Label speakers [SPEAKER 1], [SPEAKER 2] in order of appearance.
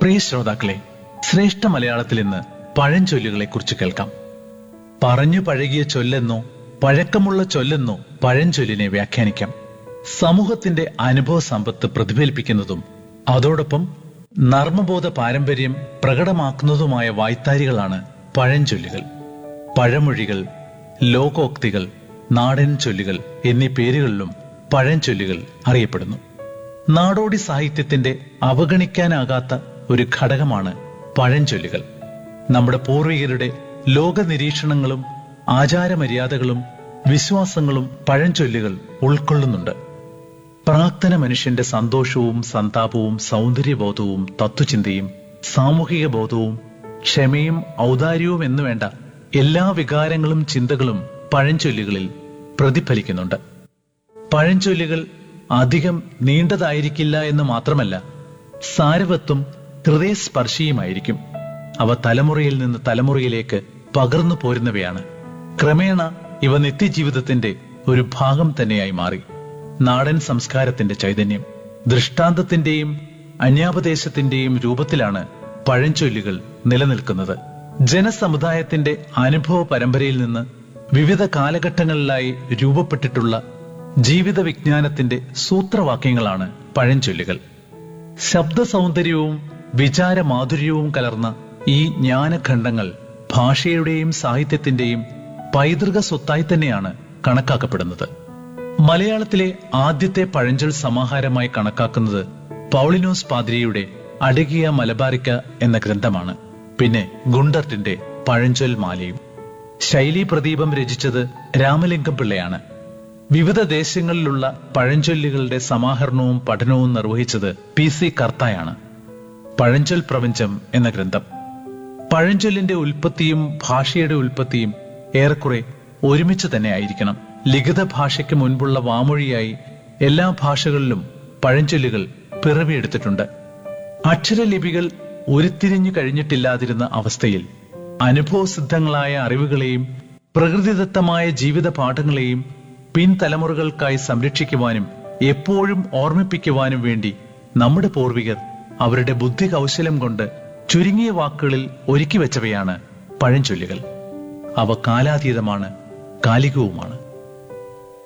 [SPEAKER 1] പ്രിയ ശ്രോതാക്കളെ ശ്രേഷ്ഠ മലയാളത്തിൽ ഇന്ന് പഴഞ്ചൊല്ലുകളെ കുറിച്ച് കേൾക്കാം പറഞ്ഞു പഴകിയ ചൊല്ലെന്നോ പഴക്കമുള്ള ചൊല്ലെന്നോ പഴഞ്ചൊല്ലിനെ വ്യാഖ്യാനിക്കാം സമൂഹത്തിന്റെ അനുഭവ സമ്പത്ത് പ്രതിഫലിപ്പിക്കുന്നതും അതോടൊപ്പം നർമ്മബോധ പാരമ്പര്യം പ്രകടമാക്കുന്നതുമായ വായ്ത്താരികളാണ് പഴഞ്ചൊല്ലുകൾ പഴമൊഴികൾ ലോകോക്തികൾ നാടൻ ചൊല്ലുകൾ എന്നീ പേരുകളിലും പഴഞ്ചൊല്ലുകൾ അറിയപ്പെടുന്നു നാടോടി സാഹിത്യത്തിന്റെ അവഗണിക്കാനാകാത്ത ഒരു ഘടകമാണ് പഴഞ്ചൊല്ലുകൾ നമ്മുടെ പൂർവികരുടെ ലോക നിരീക്ഷണങ്ങളും ആചാരമര്യാദകളും വിശ്വാസങ്ങളും പഴഞ്ചൊല്ലുകൾ ഉൾക്കൊള്ളുന്നുണ്ട് പ്രാക്തന മനുഷ്യന്റെ സന്തോഷവും സന്താപവും സൗന്ദര്യബോധവും തത്വചിന്തയും സാമൂഹിക ബോധവും ക്ഷമയും ഔദാര്യവും എന്നു വേണ്ട എല്ലാ വികാരങ്ങളും ചിന്തകളും പഴഞ്ചൊല്ലുകളിൽ പ്രതിഫലിക്കുന്നുണ്ട് പഴഞ്ചൊല്ലുകൾ അധികം നീണ്ടതായിരിക്കില്ല എന്ന് മാത്രമല്ല സാരവത്വം ഹൃദയസ്പർശിയുമായിരിക്കും അവ തലമുറയിൽ നിന്ന് തലമുറയിലേക്ക് പകർന്നു പോരുന്നവയാണ് ക്രമേണ ഇവ നിത്യജീവിതത്തിന്റെ ഒരു ഭാഗം തന്നെയായി മാറി നാടൻ സംസ്കാരത്തിന്റെ ചൈതന്യം ദൃഷ്ടാന്തത്തിന്റെയും അന്യാപദേശത്തിന്റെയും രൂപത്തിലാണ് പഴഞ്ചൊല്ലുകൾ നിലനിൽക്കുന്നത് ജനസമുദായത്തിന്റെ അനുഭവ പരമ്പരയിൽ നിന്ന് വിവിധ കാലഘട്ടങ്ങളിലായി രൂപപ്പെട്ടിട്ടുള്ള ജീവിത വിജ്ഞാനത്തിന്റെ സൂത്രവാക്യങ്ങളാണ് പഴഞ്ചൊല്ലുകൾ ശബ്ദ സൗന്ദര്യവും വിചാര മാധുര്യവും കലർന്ന ഈ ജ്ഞാനഖണ്ഡങ്ങൾ ഭാഷയുടെയും സാഹിത്യത്തിന്റെയും പൈതൃക സ്വത്തായി തന്നെയാണ് കണക്കാക്കപ്പെടുന്നത് മലയാളത്തിലെ ആദ്യത്തെ പഴഞ്ചൊൽ സമാഹാരമായി കണക്കാക്കുന്നത് പൗളിനോസ് പാദ്രിയുടെ അടകിയ മലബാരിക്ക എന്ന ഗ്രന്ഥമാണ് പിന്നെ ഗുണ്ടർട്ടിന്റെ പഴഞ്ചൊൽ മാലയും ശൈലി പ്രദീപം രചിച്ചത് രാമലിംഗം പിള്ളയാണ് വിവിധ ദേശങ്ങളിലുള്ള പഴഞ്ചൊല്ലുകളുടെ സമാഹരണവും പഠനവും നിർവഹിച്ചത് പി സി കർത്തായാണ് പഴഞ്ചൊൽ പ്രപഞ്ചം എന്ന ഗ്രന്ഥം പഴഞ്ചൊല്ലിന്റെ ഉൽപ്പത്തിയും ഭാഷയുടെ ഉൽപ്പത്തിയും ഏറെക്കുറെ ഒരുമിച്ച് തന്നെ ആയിരിക്കണം ലിഖിത ഭാഷയ്ക്ക് മുൻപുള്ള വാമൊഴിയായി എല്ലാ ഭാഷകളിലും പഴഞ്ചൊല്ലുകൾ പിറവിയെടുത്തിട്ടുണ്ട് അക്ഷരലിപികൾ ഉരുത്തിരിഞ്ഞു കഴിഞ്ഞിട്ടില്ലാതിരുന്ന അവസ്ഥയിൽ അനുഭവസിദ്ധങ്ങളായ അറിവുകളെയും പ്രകൃതിദത്തമായ ജീവിത പാഠങ്ങളെയും പിൻതലമുറകൾക്കായി സംരക്ഷിക്കുവാനും എപ്പോഴും ഓർമ്മിപ്പിക്കുവാനും വേണ്ടി നമ്മുടെ പൂർവികർ അവരുടെ ബുദ്ധി കൗശലം കൊണ്ട് ചുരുങ്ങിയ വാക്കുകളിൽ ഒരുക്കി വെച്ചവയാണ് പഴഞ്ചൊല്ലുകൾ അവ കാലാതീതമാണ് കാലികവുമാണ്